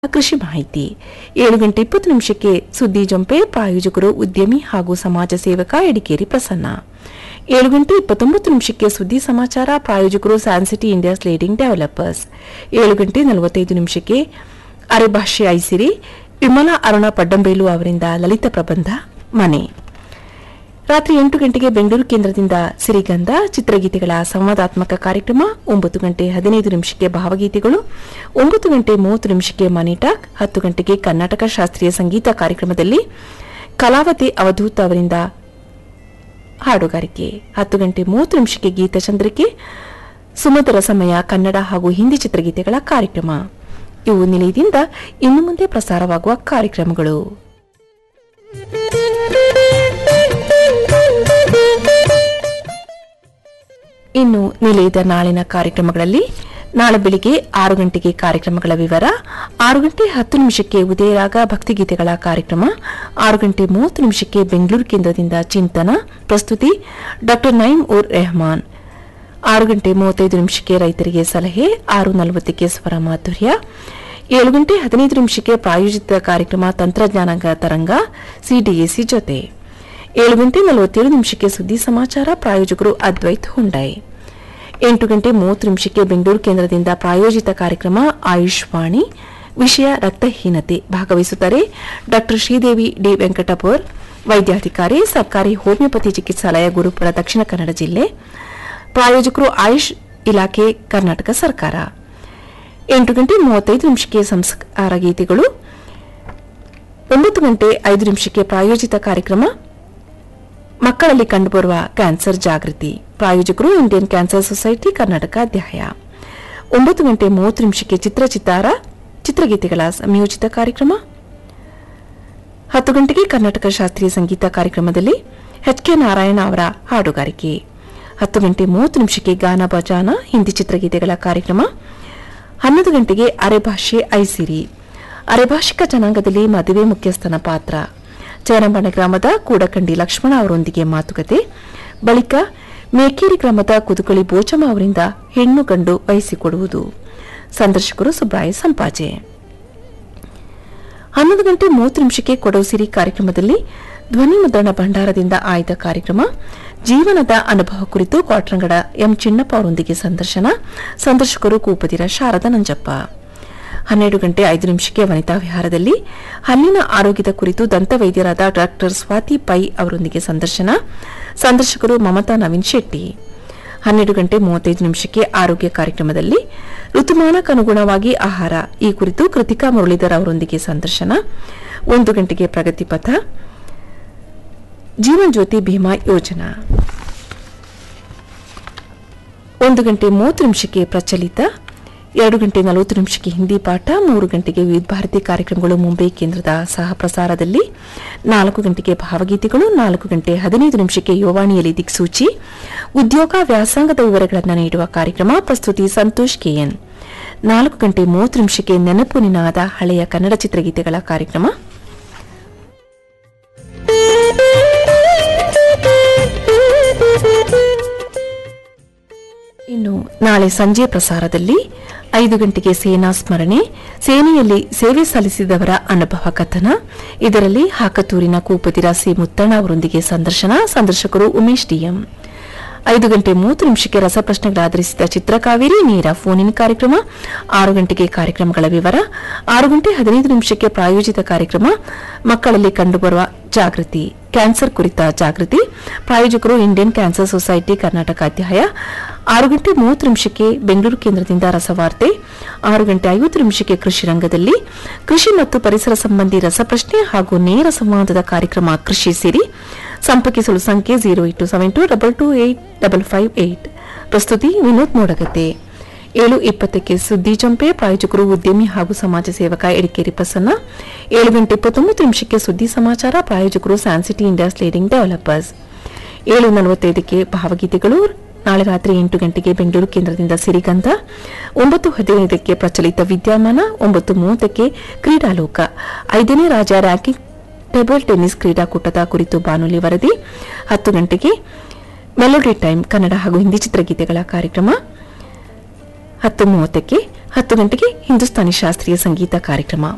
ಕೃಷಿ ಮಾಹಿತಿ ಏಳು ಗಂಟೆ ಇಪ್ಪತ್ತು ನಿಮಿಷಕ್ಕೆ ಸುದ್ದಿ ಜಂಪೆ ಪ್ರಾಯೋಜಕರು ಉದ್ಯಮಿ ಹಾಗೂ ಸಮಾಜ ಸೇವಕ ಎಡಿಕೇರಿ ಪ್ರಸನ್ನ ಏಳು ಗಂಟೆ ಇಪ್ಪತ್ತೊಂಬತ್ತು ನಿಮಿಷಕ್ಕೆ ಸುದ್ದಿ ಸಮಾಚಾರ ಪ್ರಾಯೋಜಕರು ಸ್ಯಾನ್ಸಿಟಿ ಇಂಡಿಯಾಸ್ ಲೀಡಿಂಗ್ ಡೆವಲಪರ್ಸ್ ಏಳು ಗಂಟೆ ನಲವತ್ತೈದು ನಿಮಿಷಕ್ಕೆ ಅರೆಭಾಷೆ ಐಸಿರಿ ವಿಮಲಾ ಅರುಣ ಪಡ್ಡಂಬೇಲು ಅವರಿಂದ ಲಲಿತ ಪ್ರಬಂಧ ಮನೆ ರಾತ್ರಿ ಎಂಟು ಗಂಟೆಗೆ ಬೆಂಗಳೂರು ಕೇಂದ್ರದಿಂದ ಸಿರಿಗಂಧ ಚಿತ್ರಗೀತೆಗಳ ಸಂವಾದಾತ್ಮಕ ಕಾರ್ಯಕ್ರಮ ಒಂಬತ್ತು ಗಂಟೆ ಹದಿನೈದು ನಿಮಿಷಕ್ಕೆ ಭಾವಗೀತೆಗಳು ಒಂಬತ್ತು ಗಂಟೆ ಮೂವತ್ತು ನಿಮಿಷಕ್ಕೆ ಮನಿ ಟಾಕ್ ಹತ್ತು ಗಂಟೆಗೆ ಕರ್ನಾಟಕ ಶಾಸ್ತ್ರೀಯ ಸಂಗೀತ ಕಾರ್ಯಕ್ರಮದಲ್ಲಿ ಕಲಾವತಿ ಅವಧೂತ್ ಅವರಿಂದ ಹಾಡುಗಾರಿಕೆ ಹತ್ತು ಗಂಟೆ ಮೂವತ್ತು ನಿಮಿಷಕ್ಕೆ ಗೀತಚಂದ್ರಿಕೆ ಸುಮಧುರ ಸಮಯ ಕನ್ನಡ ಹಾಗೂ ಹಿಂದಿ ಚಿತ್ರಗೀತೆಗಳ ಕಾರ್ಯಕ್ರಮ ಇವು ನಿಲಯದಿಂದ ಇನ್ನು ಮುಂದೆ ಪ್ರಸಾರವಾಗುವ ಕಾರ್ಯಕ್ರಮಗಳು ಇನ್ನು ನಿಲಯದ ನಾಳಿನ ಕಾರ್ಯಕ್ರಮಗಳಲ್ಲಿ ನಾಳೆ ಬೆಳಿಗ್ಗೆ ಆರು ಗಂಟೆಗೆ ಕಾರ್ಯಕ್ರಮಗಳ ವಿವರ ಆರು ಗಂಟೆ ಹತ್ತು ನಿಮಿಷಕ್ಕೆ ಉದಯರಾಗ ಭಕ್ತಿಗೀತೆಗಳ ಕಾರ್ಯಕ್ರಮ ಆರು ಗಂಟೆ ಮೂವತ್ತು ನಿಮಿಷಕ್ಕೆ ಬೆಂಗಳೂರು ಕೇಂದ್ರದಿಂದ ಚಿಂತನ ಪ್ರಸ್ತುತಿ ಡಾ ನೈಮ್ ಉರ್ ರೆಹಮಾನ್ ಆರು ಗಂಟೆ ಮೂವತ್ತೈದು ನಿಮಿಷಕ್ಕೆ ರೈತರಿಗೆ ಸಲಹೆ ಆರು ನಲವತ್ತಕ್ಕೆ ಸ್ವರ ಮಾಧುರ್ಯ ಏಳು ಗಂಟೆ ಹದಿನೈದು ನಿಮಿಷಕ್ಕೆ ಪ್ರಾಯೋಜಿತ ಕಾರ್ಯಕ್ರಮ ತಂತ್ರಜ್ಞಾನ ತರಂಗ ಸಿಡಿಎಸಿ ಜೊತೆ ಏಳು ಗಂಟೆ ನಲವತ್ತೇಳು ನಿಮಿಷಕ್ಕೆ ಸುದ್ದಿ ಸಮಾಚಾರ ಪ್ರಾಯೋಜಕರು ಅದ್ವೈತ್ ಹುಂಡೈ ಎಂಟು ಗಂಟೆ ಮೂವತ್ತು ನಿಮಿಷಕ್ಕೆ ಬೆಂಗಳೂರು ಕೇಂದ್ರದಿಂದ ಪ್ರಾಯೋಜಿತ ಕಾರ್ಯಕ್ರಮ ಆಯುಷ್ ವಾಣಿ ವಿಷಯ ರಕ್ತಹೀನತೆ ಭಾಗವಹಿಸುತ್ತಾರೆ ಡಾ ಶ್ರೀದೇವಿ ಡಿ ವೆಂಕಟಪುರ್ ವೈದ್ಯಾಧಿಕಾರಿ ಸರ್ಕಾರಿ ಹೋಮಿಯೋಪತಿ ಚಿಕಿತ್ಸಾಲಯ ಗುರುಪುರ ದಕ್ಷಿಣ ಕನ್ನಡ ಜಿಲ್ಲೆ ಪ್ರಾಯೋಜಕರು ಆಯುಷ್ ಇಲಾಖೆ ಕರ್ನಾಟಕ ಸರ್ಕಾರ ಎಂಟು ಗಂಟೆ ಮೂವತ್ತೈದು ನಿಮಿಷಕ್ಕೆ ಸಂಸ್ಕಾರ ಗೀತೆಗಳು ಒಂಬತ್ತು ಗಂಟೆ ಐದು ನಿಮಿಷಕ್ಕೆ ಪ್ರಾಯೋಜಿತ ಕಾರ್ಯಕ್ರಮ ಮಕ್ಕಳಲ್ಲಿ ಕಂಡುಬರುವ ಕ್ಯಾನ್ಸರ್ ಜಾಗೃತಿ ಪ್ರಾಯೋಜಕರು ಇಂಡಿಯನ್ ಕ್ಯಾನ್ಸರ್ ಸೊಸೈಟಿ ಕರ್ನಾಟಕ ಅಧ್ಯಾಯ ಒಂಬತ್ತು ಗಂಟೆ ಮೂವತ್ತು ನಿಮಿಷಕ್ಕೆ ಚಿತ್ರಚಿತ್ತಾರ ಚಿತ್ರಗೀತೆಗಳ ಸಂಯೋಜಿತ ಕಾರ್ಯಕ್ರಮ ಹತ್ತು ಗಂಟೆಗೆ ಕರ್ನಾಟಕ ಶಾಸ್ತ್ರೀಯ ಸಂಗೀತ ಕಾರ್ಯಕ್ರಮದಲ್ಲಿ ಎಚ್ ಕೆ ನಾರಾಯಣ ಅವರ ಹಾಡುಗಾರಿಕೆ ಹತ್ತು ಗಂಟೆ ಮೂವತ್ತು ನಿಮಿಷಕ್ಕೆ ಗಾನ ಬಜಾನ ಹಿಂದಿ ಚಿತ್ರಗೀತೆಗಳ ಕಾರ್ಯಕ್ರಮ ಹನ್ನೊಂದು ಗಂಟೆಗೆ ಅರೆಭಾಷೆ ಐಸಿರಿ ಅರೆಭಾಷಿಕ ಜನಾಂಗದಲ್ಲಿ ಮದುವೆ ಮುಖ್ಯಸ್ಥನ ಪಾತ್ರ ಚೇರಂಬಣ ಗ್ರಾಮದ ಕೂಡಕಂಡಿ ಲಕ್ಷ್ಮಣ ಅವರೊಂದಿಗೆ ಮಾತುಕತೆ ಬಳಿಕ ಮೇಕೇರಿ ಗ್ರಾಮದ ಕುದುಕಳಿ ಬೋಚಮ್ಮ ಅವರಿಂದ ಹೆಣ್ಣು ಗಂಡು ವಹಿಸಿಕೊಡುವುದು ಸಂದರ್ಶಕರು ಸುಬ್ರಾಯ ಸಂಪಾಜೆ ಹನ್ನೊಂದು ಗಂಟೆ ಮೂವತ್ತು ನಿಮಿಷಕ್ಕೆ ಕೊಡೌಸಿರಿ ಕಾರ್ಯಕ್ರಮದಲ್ಲಿ ಧ್ವನಿ ಮುದ್ರಣ ಭಂಡಾರದಿಂದ ಆಯ್ದ ಕಾರ್ಯಕ್ರಮ ಜೀವನದ ಅನುಭವ ಕುರಿತು ಕ್ವಾಟ್ರಂಗಡ ಎಂ ಚಿನ್ನಪ್ಪ ಅವರೊಂದಿಗೆ ಸಂದರ್ಶನ ಸಂದರ್ಶಕರು ಕೂಪದಿರ ಶಾರದಾ ನಂಜಪ್ಪ ಹನ್ನೆರಡು ಗಂಟೆ ಐದು ನಿಮಿಷಕ್ಕೆ ವನಿತಾ ವಿಹಾರದಲ್ಲಿ ಹಲ್ಲಿನ ಆರೋಗ್ಯದ ಕುರಿತು ದಂತ ವೈದ್ಯರಾದ ಡಾಕ್ಟರ್ ಸ್ವಾತಿ ಪೈ ಅವರೊಂದಿಗೆ ಸಂದರ್ಶನ ಸಂದರ್ಶಕರು ಮಮತಾ ನವೀನ್ ಶೆಟ್ಟಿ ಹನ್ನೆರಡು ಗಂಟೆ ಮೂವತ್ತೈದು ನಿಮಿಷಕ್ಕೆ ಆರೋಗ್ಯ ಕಾರ್ಯಕ್ರಮದಲ್ಲಿ ಋತುಮಾನಕ್ಕನುಗುಣವಾಗಿ ಆಹಾರ ಈ ಕುರಿತು ಕೃತಿಕಾ ಮುರಳೀಧರ್ ಅವರೊಂದಿಗೆ ಸಂದರ್ಶನ ಒಂದು ಗಂಟೆಗೆ ಪ್ರಗತಿ ಪಥ ಜೀವನ್ ಜ್ಯೋತಿ ಭೀಮಾ ಯೋಜನಾ ಒಂದು ಗಂಟೆ ಮೂವತ್ತು ನಿಮಿಷಕ್ಕೆ ಪ್ರಚಲಿತ ಎರಡು ಗಂಟೆ ನಲವತ್ತು ನಿಮಿಷಕ್ಕೆ ಹಿಂದಿ ಪಾಠ ಮೂರು ಗಂಟೆಗೆ ವಿವಿಧ ಭಾರತಿ ಕಾರ್ಯಕ್ರಮಗಳು ಮುಂಬೈ ಕೇಂದ್ರದ ಸಹ ಪ್ರಸಾರದಲ್ಲಿ ನಾಲ್ಕು ಗಂಟೆಗೆ ಭಾವಗೀತೆಗಳು ನಾಲ್ಕು ಗಂಟೆ ಹದಿನೈದು ನಿಮಿಷಕ್ಕೆ ಯುವಾಣಿಯಲ್ಲಿ ದಿಕ್ಸೂಚಿ ಉದ್ಯೋಗ ವ್ಯಾಸಂಗದ ವಿವರಗಳನ್ನು ನೀಡುವ ಕಾರ್ಯಕ್ರಮ ಪ್ರಸ್ತುತಿ ಸಂತೋಷ್ ಕೆಎನ್ ನಾಲ್ಕು ಗಂಟೆ ಮೂವತ್ತು ನಿಮಿಷಕ್ಕೆ ನೆನಪು ನಿನಾದ ಹಳೆಯ ಕನ್ನಡ ಚಿತ್ರಗೀತೆಗಳ ಕಾರ್ಯಕ್ರಮ ಇನ್ನು ನಾಳೆ ಸಂಜೆ ಪ್ರಸಾರದಲ್ಲಿ ಐದು ಗಂಟೆಗೆ ಸೇನಾ ಸ್ಮರಣೆ ಸೇನೆಯಲ್ಲಿ ಸೇವೆ ಸಲ್ಲಿಸಿದವರ ಅನುಭವ ಕಥನ ಇದರಲ್ಲಿ ಹಾಕತೂರಿನ ಕೂಪತಿರ ಸಿ ಮುತ್ತಣ್ಣ ಅವರೊಂದಿಗೆ ಸಂದರ್ಶನ ಸಂದರ್ಶಕರು ಉಮೇಶ್ ಡಿಎಂ ಐದು ಗಂಟೆ ಮೂವತ್ತು ನಿಮಿಷಕ್ಕೆ ರಸಪ್ರಶ್ನೆಗಳ ಆಧರಿಸಿದ ಚಿತ್ರಕಾವೇರಿ ನೇರ ಫೋನ್ ಇನ್ ಕಾರ್ಯಕ್ರಮ ಆರು ಗಂಟೆಗೆ ಕಾರ್ಯಕ್ರಮಗಳ ವಿವರ ಆರು ಗಂಟೆ ಹದಿನೈದು ನಿಮಿಷಕ್ಕೆ ಪ್ರಾಯೋಜಿತ ಕಾರ್ಯಕ್ರಮ ಮಕ್ಕಳಲ್ಲಿ ಕಂಡುಬರುವ ಜಾಗೃತಿ ಕ್ಯಾನ್ಸರ್ ಕುರಿತ ಜಾಗೃತಿ ಪ್ರಾಯೋಜಕರು ಇಂಡಿಯನ್ ಕ್ಯಾನ್ಸರ್ ಸೊಸೈಟಿ ಕರ್ನಾಟಕ ಅಧ್ಯಾಯ ಆರು ಗಂಟೆ ಮೂವತ್ತು ನಿಮಿಷಕ್ಕೆ ಬೆಂಗಳೂರು ಕೇಂದ್ರದಿಂದ ರಸವಾರ್ತೆ ಆರು ಗಂಟೆ ಐವತ್ತು ನಿಮಿಷಕ್ಕೆ ಕೃಷಿ ರಂಗದಲ್ಲಿ ಕೃಷಿ ಮತ್ತು ಪರಿಸರ ಸಂಬಂಧಿ ರಸಪ್ರಶ್ನೆ ಹಾಗೂ ನೇರ ಸಂವಾದದ ಕಾರ್ಯಕ್ರಮ ಕೃಷಿ ಸಿರಿ ಸಂಪರ್ಕಿಸಲು ಸಂಖ್ಯೆ zero eight two seven two double two eight double five eight ಪ್ರಸ್ತುತಿ ವಿನೋದ್ ಮೋಡಗತೆ ಏಳು ಇಪ್ಪತ್ತಕ್ಕೆ ಸುದ್ದಿ ಜಂಪೆ ಪ್ರಾಯೋಜಕರು ಉದ್ಯಮಿ ಹಾಗೂ ಸಮಾಜ ಸೇವಕ ಎಡಿಕೇರಿ ಪ್ರಸನ್ನ ಏಳು ಗಂಟೆ ಇಪ್ಪತ್ತೊಂಬತ್ತು ನಿಮಿಷಕ್ಕೆ ಸುದ್ದಿ ಸಮಾಚಾರ ಪ್ರಾಯೋಜಕರು ಸ್ಯಾನ್ಸಿಟಿ ಇಂಡಿಯಾಸ್ ಲೀಡಿಂಗ್ ಡೆವಲಪರ್ಸ್ ಏಳು ನಲವತ್ತೈದಕ್ಕೆ ಭಾವಗೀತೆಗಳು ನಾಳೆ ರಾತ್ರಿ ಎಂಟು ಗಂಟೆಗೆ ಬೆಂಗಳೂರು ಕೇಂದ್ರದಿಂದ ಸಿರಿಗಂಧ ಒಂಬತ್ತು ಹದಿನೈದಕ್ಕೆ ಪ್ರಚಲಿತ ವಿದ್ಯಮಾನ ಒಂಬತ್ತು ಮೂವತ್ತಕ್ಕೆ ಕ್ರೀಡಾಲೋಕ ಐದನೇ ರಾಜ್ಯ ರ್ಯಾಂಕಿಂಗ್ ಟೇಬಲ್ ಟೆನ್ನಿಸ್ ಕ್ರೀಡಾಕೂಟದ ಕುರಿತು ಬಾನುಲಿ ವರದಿ ಹತ್ತು ಗಂಟೆಗೆ ಮೆಲೋಡಿ ಟೈಮ್ ಕನ್ನಡ ಹಾಗೂ ಹಿಂದಿ ಚಿತ್ರಗೀತೆಗಳ ಕಾರ್ಯಕ್ರಮ ಹತ್ತು ಮೂವತ್ತಕ್ಕೆ ಹತ್ತು ಗಂಟೆಗೆ ಹಿಂದೂಸ್ತಾನಿ ಶಾಸ್ತ್ರೀಯ ಸಂಗೀತ ಕಾರ್ಯಕ್ರಮ